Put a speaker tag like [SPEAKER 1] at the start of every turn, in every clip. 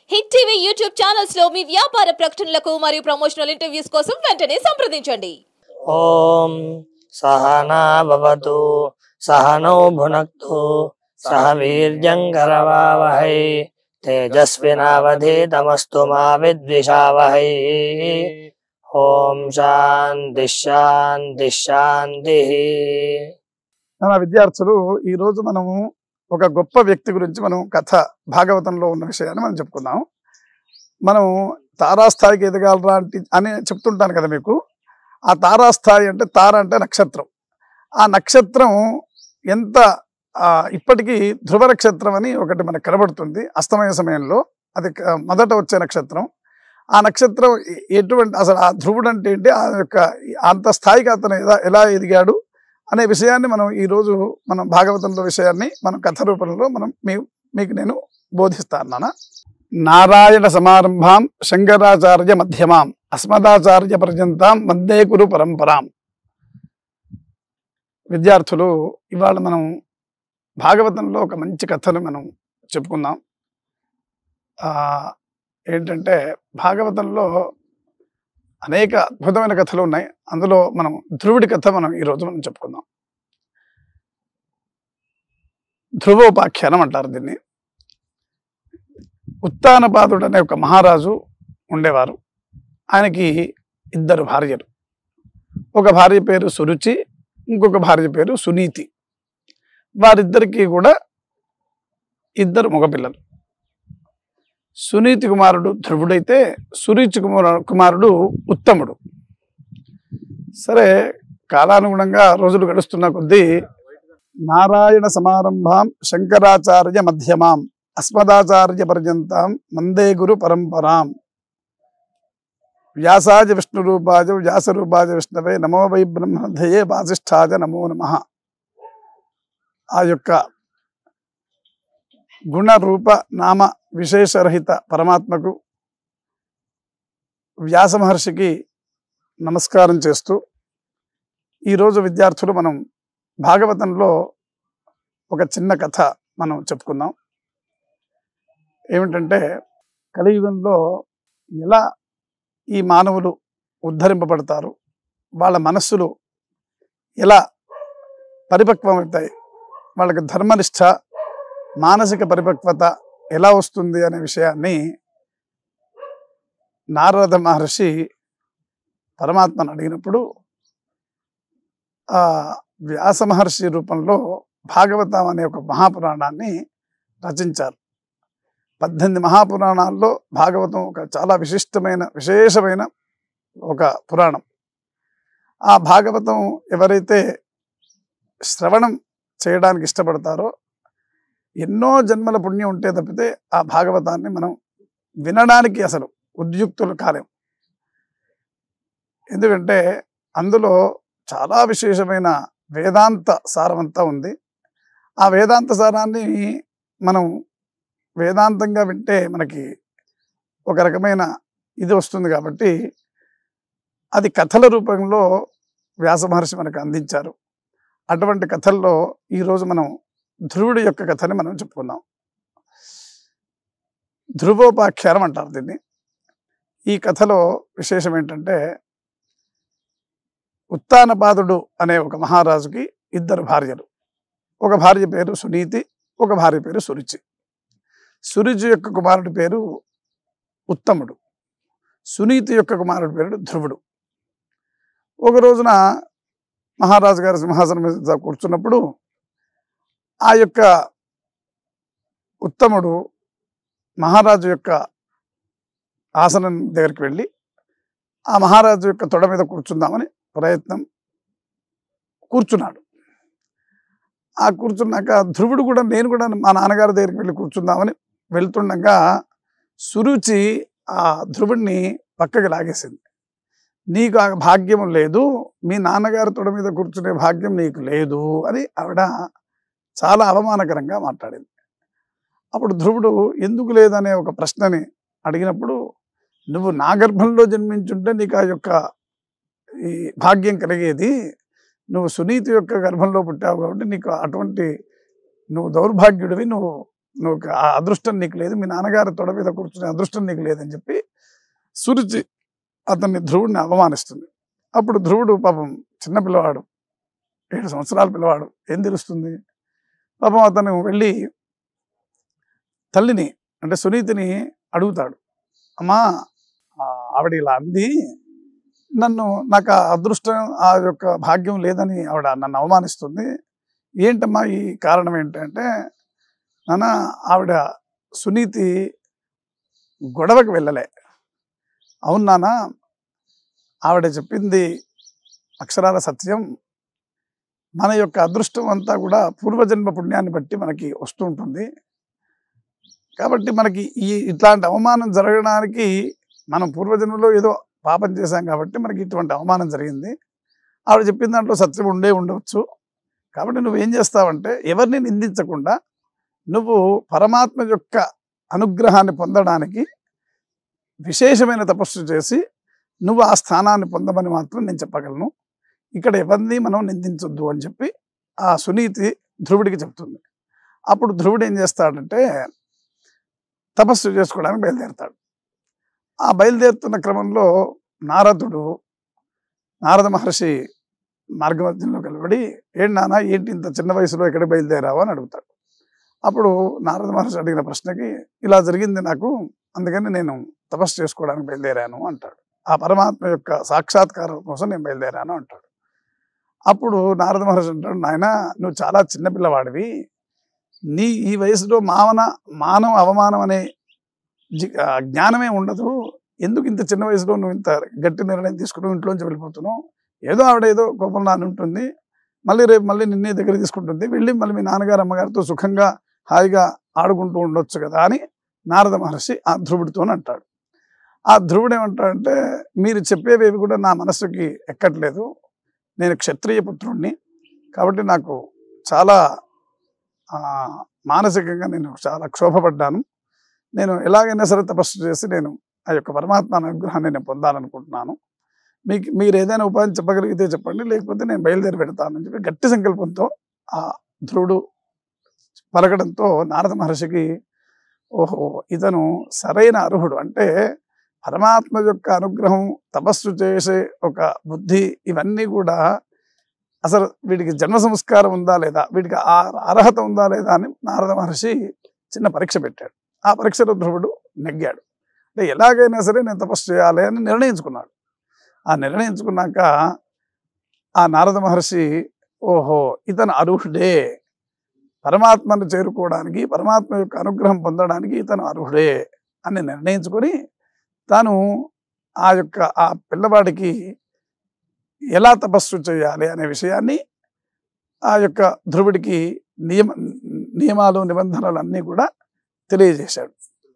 [SPEAKER 1] hit TV YouTube channels లో మీ వ్యాపార ప్రకటనలకు మరియు ప్రమోషనల్ ఇంటర్వ్యూస్ కోసం వెంటనే సంప్రదించండి
[SPEAKER 2] ఓం సహనా భవతు సహనౌ భునక్తు సహ వీర్యం కరవావహై తేజస్వినావధీతమస్తు మా విద్విషావహై ఓం శాంతి శాంతి శాంతి
[SPEAKER 3] మన విద్యార్థులు ఈ రోజు మనము ఒక గొప్ప వ్యక్తి గురించి మనం కథ భాగవతంలో ఉన్న విషయాన్ని మనం చెప్పుకుందాం మనం తారాస్థాయికి ఎదగాలరా అంటే అని చెప్తుంటాను కదా మీకు ఆ తారాస్థాయి అంటే తార అంటే నక్షత్రం ఆ నక్షత్రం ఎంత ఆ, ఇప్పటికీ ధ్రువ నక్షత్రం అని ఒకటి మనకు కనబడుతుంది అస్తమయ సమయంలో అది క- మొదట వచ్చే నక్షత్రం ఆ నక్షత్రం ఎ- ఎటువంటి అసలు ఆ ధ్రువుడు అంటే ఏంటి ఆ యొక్క అంత స్థాయికి అతను ఎలా ఎలా ఎదిగాడు అనే విషయాన్ని మనం ఈ రోజు మనం భాగవతంలో విషయాన్ని మనం కథ రూపంలో మనం మీ మీకు నేను బోధిస్తాను నాన్న నారాయణ సమారంభాం శంకరాచార్య మధ్యమాం అస్మదాచార్య పర్యంతాం వందే గురు పరంపరాం విద్యార్థులు ఇవాళ మనం భాగవతంలో ఒక మంచి కథను మనం చెప్పుకుందాం ఆ, ఏంటంటే భాగవతంలో అనేక అద్భుతమైన కథలు ఉన్నాయి అందులో మనం ధ్రువుడి కథ మనం ఈరోజు మనం చెప్పుకుందాం ధ్రువోపాఖ్యానం అంటారు దీన్ని ఉత్తానపాదుడు అనే ఒక మహారాజు ఉండేవారు ఆయనకి ఇద్దరు భార్యలు ఒక భార్య పేరు సురుచి ఇంకొక భార్య పేరు సునీతి వారిద్దరికీ కూడా ఇద్దరు మగపిల్లలు సునీతి కుమారుడు ధ్రువుడైతే సురుచి కుమార కుమారుడు ఉత్తముడు సరే కాలానుగుణంగా రోజులు గడుస్తున్న కొద్దీ నారాయణ సమారంభాం శంకరాచార్య మధ్యమాం అస్మదాచార్య పర్యంతాం మందే గురు పరంపరాం వ్యాసాజ విష్ణు రూపాజ వ్యాస రూపాజ విష్ణవే నమో వై బ్రహ్మధయే వాసిష్ఠాజ నమో నమ ఆ యొక్క గుణ రూప నామ విశేషరహిత పరమాత్మకు వ్యాస మహర్షికి నమస్కారం చేస్తూ ఈరోజు విద్యార్థులు మనం భాగవతంలో ఒక చిన్న కథ మనం చెప్పుకుందాం ఏమిటంటే కలియుగంలో ఎలా ఈ మానవులు ఉద్ధరింపబడతారు వాళ్ళ మనస్సులు ఎలా పరిపక్వమవుతాయి వాళ్ళకి ధర్మనిష్ట మానసిక పరిపక్వత ఎలా వస్తుంది అనే విషయాన్ని నారద మహర్షి పరమాత్మను అడిగినప్పుడు ఆ వ్యాస మహర్షి రూపంలో భాగవతం అనే ఒక మహాపురాణాన్ని రచించారు పద్దెనిమిది మహాపురాణాల్లో భాగవతం ఒక చాలా విశిష్టమైన విశేషమైన ఒక పురాణం ఆ భాగవతం ఎవరైతే శ్రవణం చేయడానికి ఇష్టపడతారో ఎన్నో జన్మల పుణ్యం ఉంటే తప్పితే ఆ భాగవతాన్ని మనం వినడానికి అసలు ఉద్యుక్తులు కాలేం ఎందుకంటే అందులో చాలా విశేషమైన వేదాంత సారమంతా ఉంది ఆ వేదాంత సారాన్ని మనం వేదాంతంగా వింటే మనకి ఒక రకమైన ఇది వస్తుంది కాబట్టి అది కథల రూపంలో వ్యాస మహర్షి మనకు అందించారు అటువంటి కథల్లో ఈరోజు మనం ధ్రువుడి యొక్క కథని మనం చెప్పుకుందాం ధ్రువోపాఖ్యానం అంటారు దీన్ని ఈ కథలో విశేషం ఏంటంటే ఉత్తానపాదుడు అనే ఒక మహారాజుకి ఇద్దరు భార్యలు ఒక భార్య పేరు సునీతి ఒక భార్య పేరు సురుచి సురుచి యొక్క కుమారుడి పేరు ఉత్తముడు సునీతి యొక్క కుమారుడి పేరు ధ్రువుడు ఒక రోజున మహారాజు గారి సింహాసనం మీద కూర్చున్నప్పుడు ఆ యొక్క ఉత్తముడు మహారాజు యొక్క ఆసనం దగ్గరికి వెళ్ళి ఆ మహారాజు యొక్క తొడ మీద కూర్చుందామని ప్రయత్నం కూర్చున్నాడు ఆ కూర్చున్నాక ధ్రువుడు కూడా నేను కూడా మా నాన్నగారి దగ్గరికి వెళ్ళి కూర్చుందామని వెళ్తుండగా సురుచి ఆ ధ్రువుడిని పక్కకి లాగేసింది నీకు ఆ భాగ్యం లేదు మీ నాన్నగారి తొడ మీద కూర్చునే భాగ్యం నీకు లేదు అని ఆవిడ చాలా అవమానకరంగా మాట్లాడింది అప్పుడు ధ్రువుడు ఎందుకు లేదనే ఒక ప్రశ్నని అడిగినప్పుడు నువ్వు నా గర్భంలో జన్మించుంటే నీకు ఆ యొక్క ఈ భాగ్యం కలిగేది నువ్వు సునీతి యొక్క గర్భంలో పుట్టావు కాబట్టి నీకు అటువంటి నువ్వు దౌర్భాగ్యుడివి నువ్వు నువ్వు ఆ అదృష్టం నీకు లేదు మీ నాన్నగారి తొడ మీద కూర్చునే అదృష్టం నీకు లేదని చెప్పి సురుచి అతన్ని ధ్రువుడిని అవమానిస్తుంది అప్పుడు ధ్రువుడు పాపం చిన్న పిల్లవాడు ఏడు సంవత్సరాల పిల్లవాడు ఏం తెలుస్తుంది పాపం అతను వెళ్ళి తల్లిని అంటే సునీతిని అడుగుతాడు అమ్మా ఆ, ఆవిడ ఇలా అంది నన్ను నాకు ఆ అదృష్టం ఆ యొక్క భాగ్యం లేదని ఆవిడ నన్ను అవమానిస్తుంది ఏంటమ్మా ఈ కారణం ఏంటంటే నాన్న ఆవిడ సునీతి గొడవకి వెళ్ళలే అవును నాన్న ఆవిడ చెప్పింది అక్షరాల సత్యం మన యొక్క అదృష్టం అంతా కూడా పూర్వజన్మ పుణ్యాన్ని బట్టి మనకి వస్తూ ఉంటుంది కాబట్టి మనకి ఈ ఇట్లాంటి అవమానం జరగడానికి మనం పూర్వజన్మలో ఏదో పాపం చేశాం కాబట్టి మనకి ఇటువంటి అవమానం జరిగింది ఆవిడ చెప్పిన దాంట్లో సత్యం ఉండే ఉండవచ్చు కాబట్టి నువ్వేం చేస్తావంటే ఎవరిని నిందించకుండా నువ్వు పరమాత్మ యొక్క అనుగ్రహాన్ని పొందడానికి విశేషమైన తపస్సు చేసి నువ్వు ఆ స్థానాన్ని పొందమని మాత్రం నేను చెప్పగలను ఇక్కడ ఎవరిని మనం నిందించొద్దు అని చెప్పి ఆ సునీతి ధ్రువుడికి చెప్తుంది అప్పుడు ధ్రువుడు ఏం చేస్తాడంటే తపస్సు చేసుకోవడానికి బయలుదేరుతాడు ఆ బయలుదేరుతున్న క్రమంలో నారదుడు నారద మహర్షి మార్గమధ్యంలో కలబడి ఏంటి నాన్న ఏంటి ఇంత చిన్న వయసులో ఎక్కడికి బయలుదేరావు అని అడుగుతాడు అప్పుడు నారద మహర్షి అడిగిన ప్రశ్నకి ఇలా జరిగింది నాకు అందుకని నేను తపస్సు చేసుకోవడానికి బయలుదేరాను అంటాడు ఆ పరమాత్మ యొక్క సాక్షాత్కారం కోసం నేను బయలుదేరాను అంటాడు అప్పుడు నారద మహర్షి అంటాడు నాయన నువ్వు చాలా చిన్న పిల్లవాడివి నీ ఈ వయసులో మావన మానవ అవమానం అనే జి- ఆ జ్ఞానమే ఉండదు ఎందుకు ఇంత చిన్న వయసులో నువ్వు ఇంత గట్టి నిర్ణయం తీసుకుని ఇంట్లోంచి వెళ్ళిపోతున్నావు ఏదో ఆవిడ ఏదో కోపం నాని ఉంటుంది మళ్ళీ రేపు మళ్ళీ నిన్నే దగ్గర తీసుకుంటుంది వెళ్ళి మళ్ళీ మీ నాన్నగారు అమ్మగారితో సుఖంగా హాయిగా ఆడుకుంటూ ఉండొచ్చు కదా అని నారద మహర్షి ఆ ధ్రువుడితో అంటాడు ఆ ధ్రువుడు ఏమంటాడంటే మీరు చెప్పేవేవి కూడా నా మనసుకి ఎక్కట్లేదు నేను క్షత్రియ పుత్రుణ్ణి కాబట్టి నాకు చాలా ఆ, మానసికంగా నేను చాలా క్షోభపడ్డాను నేను ఎలాగైనా సరే తపస్సు చేసి నేను ఆ యొక్క పరమాత్మ అనుగ్రహాన్ని నేను పొందాలనుకుంటున్నాను మీకు మీరు ఏదైనా ఉపాయం చెప్పగలిగితే చెప్పండి లేకపోతే నేను బయలుదేరి పెడతానని చెప్పి గట్టి సంకల్పంతో ఆ ధ్రువుడు పలకడంతో నారద మహర్షికి ఓహో ఇతను సరైన అర్హుడు అంటే పరమాత్మ యొక్క అనుగ్రహం తపస్సు చేసే ఒక బుద్ధి ఇవన్నీ కూడా అసలు వీడికి జన్మ సంస్కారం ఉందా లేదా వీడికి ఆ అర్హత ఉందా లేదా అని నారద మహర్షి చిన్న పరీక్ష పెట్టాడు ఆ పరీక్షలో ధ్రువుడు నెగ్గాడు అంటే ఎలాగైనా సరే నేను తపస్సు చేయాలి అని నిర్ణయించుకున్నాడు ఆ నిర్ణయించుకున్నాక ఆ నారద మహర్షి ఓహో ఇతను అర్హుడే పరమాత్మను చేరుకోవడానికి పరమాత్మ యొక్క అనుగ్రహం పొందడానికి ఇతను అర్హుడే అని నిర్ణయించుకొని తాను ఆ యొక్క ఆ పిల్లవాడికి ఎలా తపస్సు చేయాలి అనే విషయాన్ని ఆ యొక్క ధ్రువుడికి నియమ నియమాలు నిబంధనలు అన్నీ కూడా తెలియజేశాడు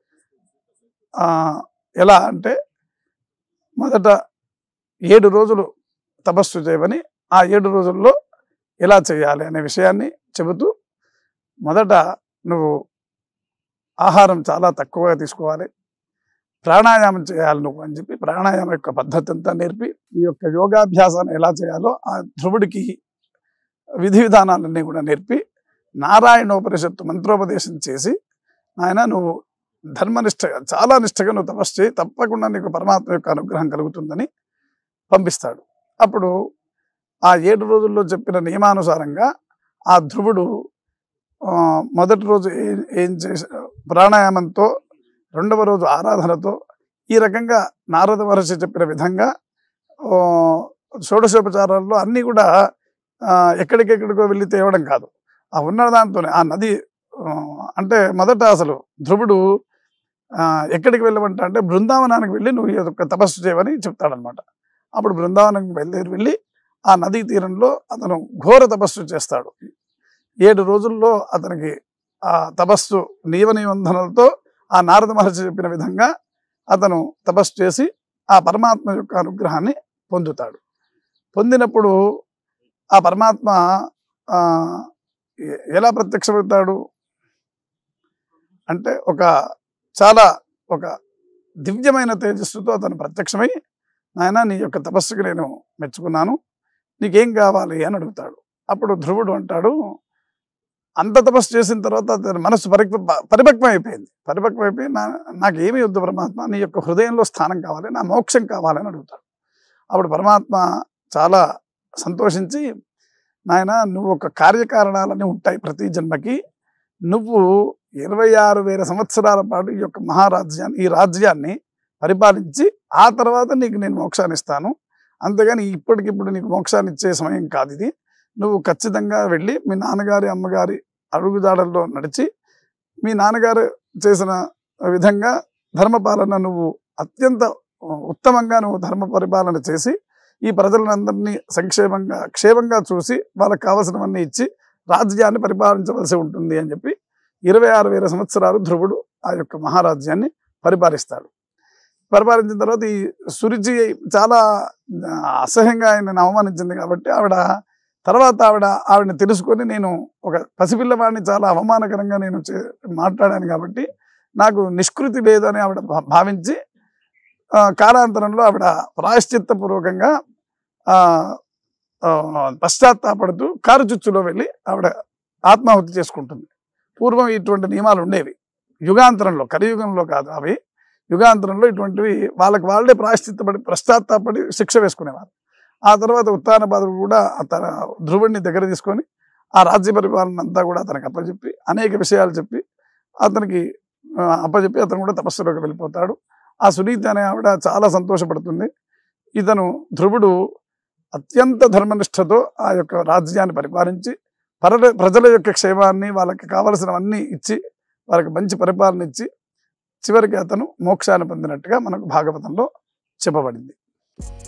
[SPEAKER 3] ఆ, ఎలా అంటే మొదట ఏడు రోజులు తపస్సు చేయమని ఆ ఏడు రోజుల్లో ఎలా చేయాలి అనే విషయాన్ని చెబుతూ మొదట నువ్వు ఆహారం చాలా తక్కువగా తీసుకోవాలి ప్రాణాయామం చేయాలి నువ్వు అని చెప్పి ప్రాణాయామం యొక్క పద్ధతి అంతా నేర్పి ఈ యొక్క యోగాభ్యాసాన్ని ఎలా చేయాలో ఆ ధ్రువుడికి విధి విధానాలన్నీ కూడా నేర్పి నారాయణోపనిషత్తు మంత్రోపదేశం చేసి నాయన నువ్వు ధర్మనిష్టగా చాలా నిష్టగా నువ్వు తపస్సు చేయి తప్పకుండా నీకు పరమాత్మ యొక్క అనుగ్రహం కలుగుతుందని పంపిస్తాడు అప్పుడు ఆ ఏడు రోజుల్లో చెప్పిన నియమానుసారంగా ఆ ధ్రువుడు ఆ, మొదటి రోజు ఏం ఏం చేసా ప్రాణాయామంతో రెండవ రోజు ఆరాధనతో ఈ రకంగా నారద మహర్షి చెప్పిన విధంగా ఆ, షోడశోపచారాల్లో అన్నీ కూడా ఆ, ఎక్కడికెక్కడికో వెళ్ళి తేవడం కాదు ఆ ఉన్న దాంతోనే ఆ నది ఆ, అంటే మొదట అసలు ధ్రువుడు ఆ, ఎక్కడికి వెళ్ళమంటా అంటే బృందావనానికి వెళ్ళి నువ్వు ఈ యొక్క తపస్సు చేయమని చెప్తాడనమాట అప్పుడు బృందావనానికి బయలుదేరి వెళ్ళి ఆ నదీ తీరంలో అతను ఘోర తపస్సు చేస్తాడు ఏడు రోజుల్లో అతనికి ఆ తపస్సు నియమ నిబంధనలతో ఆ నారద మహర్షి చెప్పిన విధంగా అతను తపస్సు చేసి ఆ పరమాత్మ యొక్క అనుగ్రహాన్ని పొందుతాడు పొందినప్పుడు ఆ పరమాత్మ ఆ, ఎ- ఎలా ప్రత్యక్షమవుతాడు అంటే ఒక చాలా ఒక దివ్యమైన తేజస్సుతో అతను ప్రత్యక్షమై నాయన నీ యొక్క తపస్సుకి నేను మెచ్చుకున్నాను నీకేం కావాలి అని అడుగుతాడు అప్పుడు ధ్రువుడు అంటాడు అంత తపస్సు చేసిన తర్వాత అతని మనసు పరిప పరిపక్వం అయిపోయింది పరిపక్వం అయిపోయి నా నాకు ఏమీ వద్దు పరమాత్మ నీ యొక్క హృదయంలో స్థానం కావాలి నా మోక్షం కావాలని అడుగుతాడు అప్పుడు పరమాత్మ చాలా సంతోషించి నాయన నువ్వు ఒక కార్యకారణాలని ఉంటాయి ప్రతి జన్మకి నువ్వు ఇరవై ఆరు వేల సంవత్సరాల పాటు ఈ యొక్క మహారాజ్యాన్ని ఈ రాజ్యాన్ని పరిపాలించి ఆ తర్వాత నీకు నేను మోక్షాన్ని ఇస్తాను అంతేగాని ఇప్పటికిప్పుడు నీకు మోక్షాన్ని ఇచ్చే సమయం కాదు ఇది నువ్వు ఖచ్చితంగా వెళ్ళి మీ నాన్నగారి అమ్మగారి అడుగుజాడల్లో నడిచి మీ నాన్నగారు చేసిన విధంగా ధర్మపాలన నువ్వు అత్యంత ఉత్తమంగా నువ్వు ధర్మ పరిపాలన చేసి ఈ ప్రజలందరినీ సంక్షేమంగా క్షేమంగా చూసి వాళ్ళకి కావలసినవన్నీ ఇచ్చి రాజ్యాన్ని పరిపాలించవలసి ఉంటుంది అని చెప్పి ఇరవై ఆరు వేల సంవత్సరాలు ధ్రువుడు ఆ యొక్క మహారాజ్యాన్ని పరిపాలిస్తాడు పరిపాలించిన తర్వాత ఈ సురుచి చాలా ఆ, అసహ్యంగా ఆయనను అవమానించింది కాబట్టి ఆవిడ తర్వాత ఆవిడ ఆవిడని తెలుసుకొని నేను ఒక పసిపిల్లవాడిని చాలా అవమానకరంగా నేను చే- మాట్లాడాను కాబట్టి నాకు నిష్కృతి లేదని ఆవిడ భా- భావించి ఆ, కాలాంతరంలో ఆవిడ ప్రాయశ్చిత్తపూర్వకంగా ఆ, ఆ, పశ్చాత్తాపడుతూ కారు చుచ్చులో వెళ్ళి ఆవిడ ఆత్మాహుతి చేసుకుంటుంది పూర్వం ఇటువంటి నియమాలు ఉండేవి యుగాంతరంలో కలియుగంలో కాదు అవి యుగాంతరంలో ఇటువంటివి వాళ్ళకి వాళ్ళే ప్రాయశ్చిత్తపడి పశ్చాత్తాపడి శిక్ష వేసుకునేవారు ఆ తర్వాత ఉత్తాన బాధలు కూడా తన ధ్రువుడిని దగ్గర తీసుకొని ఆ రాజ్య పరిపాలన అంతా కూడా అతనికి అప్పచెప్పి అనేక విషయాలు చెప్పి అతనికి ఆ, అప్పచెప్పి అతను కూడా తపస్సులోకి వెళ్ళిపోతాడు ఆ సునీత అనే ఆవిడ చాలా సంతోషపడుతుంది ఇతను ధ్రువుడు అత్యంత ధర్మనిష్టతో ఆ యొక్క రాజ్యాన్ని పరిపాలించి పర ప్రజల యొక్క క్షేమాన్ని వాళ్ళకి కావలసినవన్నీ ఇచ్చి వాళ్ళకి మంచి పరిపాలన ఇచ్చి చివరికి అతను మోక్షాన్ని పొందినట్టుగా మనకు భాగవతంలో చెప్పబడింది